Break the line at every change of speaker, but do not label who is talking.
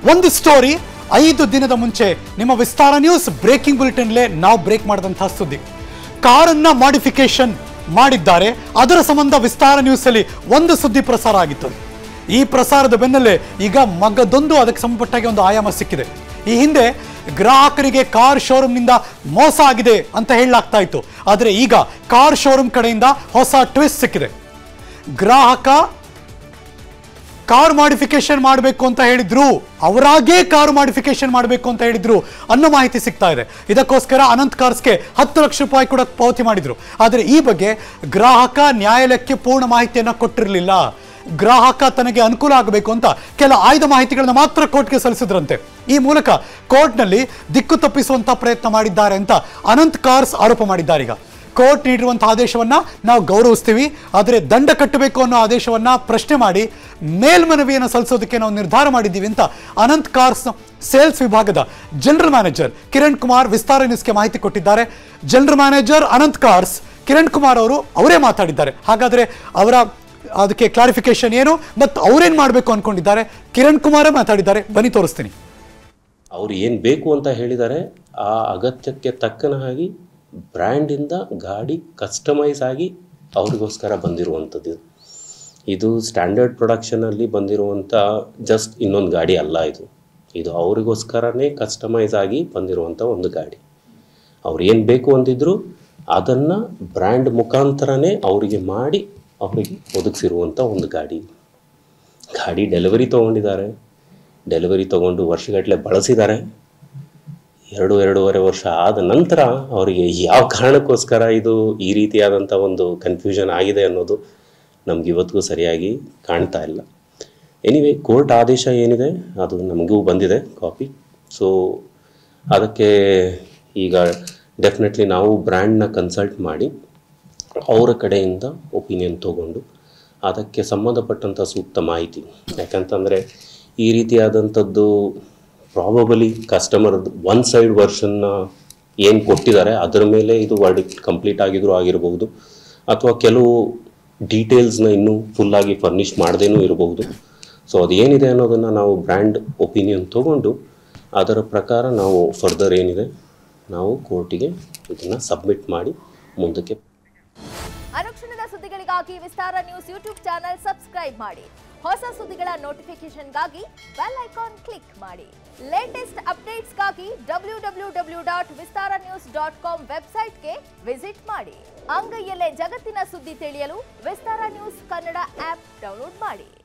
ಒಂದು ಸ್ಟೋರಿ ಐದು ದಿನದ ಮುಂಚೆ ನಿಮ್ಮ ವಿಸ್ತಾರ ನ್ಯೂಸ್ ಬ್ರೇಕಿಂಗ್ ಬುಲೆಟಿನ್ಲೇ ನಾವು ಬ್ರೇಕ್ ಮಾಡಿದಂತಹ ಸುದ್ದಿ ಕಾರನ್ನ ಮಾಡಿಫಿಕೇಶನ್ ಮಾಡಿದ್ದಾರೆ ಅದರ ಸಂಬಂಧ ವಿಸ್ತಾರ ನ್ಯೂಸ್ ಅಲ್ಲಿ ಒಂದು ಸುದ್ದಿ ಪ್ರಸಾರ ಆಗಿತ್ತು ಈ ಪ್ರಸಾರದ ಬೆನ್ನಲ್ಲೇ ಈಗ ಮಗದೊಂದು ಅದಕ್ಕೆ ಸಂಬಂಧಪಟ್ಟಾಗೆ ಒಂದು ಆಯಾಮ ಸಿಕ್ಕಿದೆ ಈ ಹಿಂದೆ ಗ್ರಾಹಕರಿಗೆ ಕಾರ್ ಶೋರೂಮ್ನಿಂದ ಮೋಸ ಆಗಿದೆ ಅಂತ ಹೇಳಲಾಗ್ತಾ ಇತ್ತು ಆದರೆ ಈಗ ಕಾರ್ ಶೋರೂಮ್ ಕಡೆಯಿಂದ ಹೊಸ ಟ್ವಿಸ್ಟ್ ಸಿಕ್ಕಿದೆ ಗ್ರಾಹಕ ಕಾರ್ ಮಾಡಿಫಿಕೇಶನ್ ಮಾಡಬೇಕು ಅಂತ ಹೇಳಿದ್ರು ಅವರಾಗೇ ಕಾರ್ ಮಾಡಿಫಿಕೇಶನ್ ಮಾಡಬೇಕು ಅಂತ ಹೇಳಿದ್ರು ಅನ್ನೋ ಮಾಹಿತಿ ಸಿಗ್ತಾ ಇದೆ ಇದಕ್ಕೋಸ್ಕರ ಅನಂತ್ ಕಾರ್ಸ್ಗೆ ಹತ್ತು ಲಕ್ಷ ರೂಪಾಯಿ ಕೂಡ ಪಾವತಿ ಮಾಡಿದ್ರು ಆದರೆ ಈ ಬಗ್ಗೆ ಗ್ರಾಹಕ ನ್ಯಾಯಾಲಯಕ್ಕೆ ಪೂರ್ಣ ಮಾಹಿತಿಯನ್ನ ಕೊಟ್ಟಿರಲಿಲ್ಲ ಗ್ರಾಹಕ ತನಗೆ ಅನುಕೂಲ ಆಗಬೇಕು ಅಂತ ಕೆಲ ಆಯ್ದ ಮಾಹಿತಿಗಳನ್ನ ಮಾತ್ರ ಕೋರ್ಟ್ಗೆ ಸಲ್ಲಿಸಿದ್ರಂತೆ ಈ ಮೂಲಕ ಕೋರ್ಟ್ನಲ್ಲಿ ದಿಕ್ಕು ತಪ್ಪಿಸುವಂತ ಪ್ರಯತ್ನ ಮಾಡಿದ್ದಾರೆ ಅಂತ ಅನಂತ್ ಕಾರ್ಸ್ ಆರೋಪ ಮಾಡಿದ್ದಾರೆ ಈಗ ಕೋರ್ಟ್ ನೀಡಿರುವಂತಹ ಆದೇಶವನ್ನ ನಾವು ಗೌರವಿಸ್ತೀವಿ ಆದರೆ ದಂಡ ಕಟ್ಟಬೇಕು ಅನ್ನೋ ಆದೇಶವನ್ನ ಪ್ರಶ್ನೆ ಮಾಡಿ ಮೇಲ್ಮನವಿಯನ್ನು ಸಲ್ಲಿಸೋದಕ್ಕೆ ನಾವು ನಿರ್ಧಾರ ಮಾಡಿದ್ದೀವಿ ಅಂತ ಅನಂತ್ ಕಾರ್ಸ್ ಸೇಲ್ಸ್ ವಿಭಾಗದ ಜನರಲ್ ಮ್ಯಾನೇಜರ್ ಕಿರಣ್ ಕುಮಾರ್ ವಿಸ್ತಾರ ನ್ಯೂಸ್ಗೆ ಮಾಹಿತಿ ಕೊಟ್ಟಿದ್ದಾರೆ general manager Anant Cars Kiran Kumar ಅವರು ಅವರೇ ಮಾತಾಡಿದ್ದಾರೆ ಹಾಗಾದ್ರೆ ಅವರ ಅದಕ್ಕೆ ಕ್ಲಾರಿಫಿಕೇಶನ್ ಏನು ಮತ್ತು ಅವ್ರೇನ್ ಮಾಡಬೇಕು ಅನ್ಕೊಂಡಿದ್ದಾರೆ ಕಿರಣ್ ಕುಮಾರೇ ಮಾತಾಡಿದ್ದಾರೆ ಬನ್ನಿ ತೋರಿಸ್ತೀನಿ
ಅವ್ರು ಏನು ಬೇಕು ಅಂತ ಹೇಳಿದ್ದಾರೆ ಆ ಅಗತ್ಯಕ್ಕೆ ತಕ್ಕನ ಹಾಗೆ ಬ್ರ್ಯಾಂಡಿಂದ ಗಾಡಿ ಕಸ್ಟಮೈಸ್ ಆಗಿ ಅವ್ರಿಗೋಸ್ಕರ ಬಂದಿರುವಂಥದ್ದು ಇದು. ಇದು ಸ್ಟ್ಯಾಂಡರ್ಡ್ ಪ್ರೊಡಕ್ಷನಲ್ಲಿ ಬಂದಿರುವಂಥ ಜಸ್ಟ್ ಇನ್ನೊಂದು ಗಾಡಿ ಅಲ್ಲ ಇದು ಇದು ಅವರಿಗೋಸ್ಕರನೇ ಕಸ್ಟಮೈಸ್ ಆಗಿ ಬಂದಿರುವಂಥ ಒಂದು ಗಾಡಿ ಅವ್ರು ಏನು ಬೇಕು ಅಂತಿದ್ರು ಅದನ್ನು ಬ್ರ್ಯಾಂಡ್ ಮುಖಾಂತರನೇ ಅವರಿಗೆ ಮಾಡಿ ಅವರಿಗೆ ಒದಗಿಸಿರುವಂಥ ಒಂದು ಗಾಡಿ ಗಾಡಿ ಡೆಲಿವರಿ ತೊಗೊಂಡಿದ್ದಾರೆ ಡೆಲಿವರಿ ತೊಗೊಂಡು ವರ್ಷಗಟ್ಟಲೆ ಬಳಸಿದ್ದಾರೆ ಎರಡು ಎರಡೂವರೆ ವರ್ಷ ಆದ ನಂತರ ಅವರಿಗೆ ಯಾವ ಕಾರಣಕ್ಕೋಸ್ಕರ ಇದು ಈ ರೀತಿಯಾದಂಥ ಒಂದು ಕನ್ಫ್ಯೂಷನ್ ಆಗಿದೆ ಅನ್ನೋದು ನಮ್ಗೆ ಇವತ್ತಿಗೂ ಸರಿಯಾಗಿ ಕಾಣ್ತಾ ಇಲ್ಲ ಎನಿವೆ ಕೋರ್ಟ್ ಆದೇಶ ಏನಿದೆ ಅದು ನಮಗೂ ಬಂದಿದೆ ಕಾಪಿ ಸೊ ಅದಕ್ಕೆ ಈಗ ಡೆಫಿನೆಟ್ಲಿ ನಾವು ಬ್ರ್ಯಾಂಡ್ನ ಕನ್ಸಲ್ಟ್ ಮಾಡಿ ಅವರ ಕಡೆಯಿಂದ ಒಪಿನಿಯನ್ ತೊಗೊಂಡು ಅದಕ್ಕೆ ಸಂಬಂಧಪಟ್ಟಂಥ ಸೂಕ್ತ ಮಾಹಿತಿ ಯಾಕಂತಂದರೆ ಈ ರೀತಿಯಾದಂಥದ್ದು ಪ್ರಾಬಬಲಿ ಕಸ್ಟಮರ್ ಒನ್ ಸೈಡ್ ವರ್ಷನ್ನ ಏನು ಕೊಟ್ಟಿದ್ದಾರೆ ಅದರ ಮೇಲೆ ಇದು ವರ್ಡಿಕ್ಟ್ ಕಂಪ್ಲೀಟ್ ಆಗಿದ್ರು ಆಗಿರಬಹುದು ಅಥವಾ ಕೆಲವು ಡೀಟೇಲ್ಸ್ನ ಇನ್ನೂ ಫುಲ್ಲಾಗಿ ಫರ್ನಿಷ್ ಮಾಡದೇನೂ ಇರಬಹುದು ಸೊ ಅದೇನಿದೆ ಅನ್ನೋದನ್ನು ನಾವು ಬ್ರ್ಯಾಂಡ್ ಒಪಿನಿಯನ್ ತೊಗೊಂಡು ಅದರ ಪ್ರಕಾರ ನಾವು ಫರ್ದರ್ ಏನಿದೆ ನಾವು ಕೋರ್ಟಿಗೆ ಇದನ್ನು ಸಬ್ಮಿಟ್ ಮಾಡಿ ಮುಂದಕ್ಕೆ
ಅನುಕ್ಷಣದ ಸುದ್ದಿಗಳಿಗಾಗಿ Vistara news YouTube channel subscribe ಮಾಡಿ ಹೊಸ ಸುದ್ದಿಗಳ ನೋಟಿಫಿಕೇಶನ್ಗಾಗಿ ಬೆಲ್ ಐಕಾನ್ ಕ್ಲಿಕ್ ಮಾಡಿ ಲೇಟೆಸ್ಟ್ ಅಪ್ಡೇಟ್ಸ್ಗಾಗಿ W W W dot Vistara news dot com ವೆಬ್ಸೈಟ್ಗೆ ವಿಸಿಟ್ ಮಾಡಿ ಅಂಗೈಯಲ್ಲೇ ಜಗತ್ತಿನ ಸುದ್ದಿ ತಿಳಿಯಲು Vistara news Kannada app download ಮಾಡಿ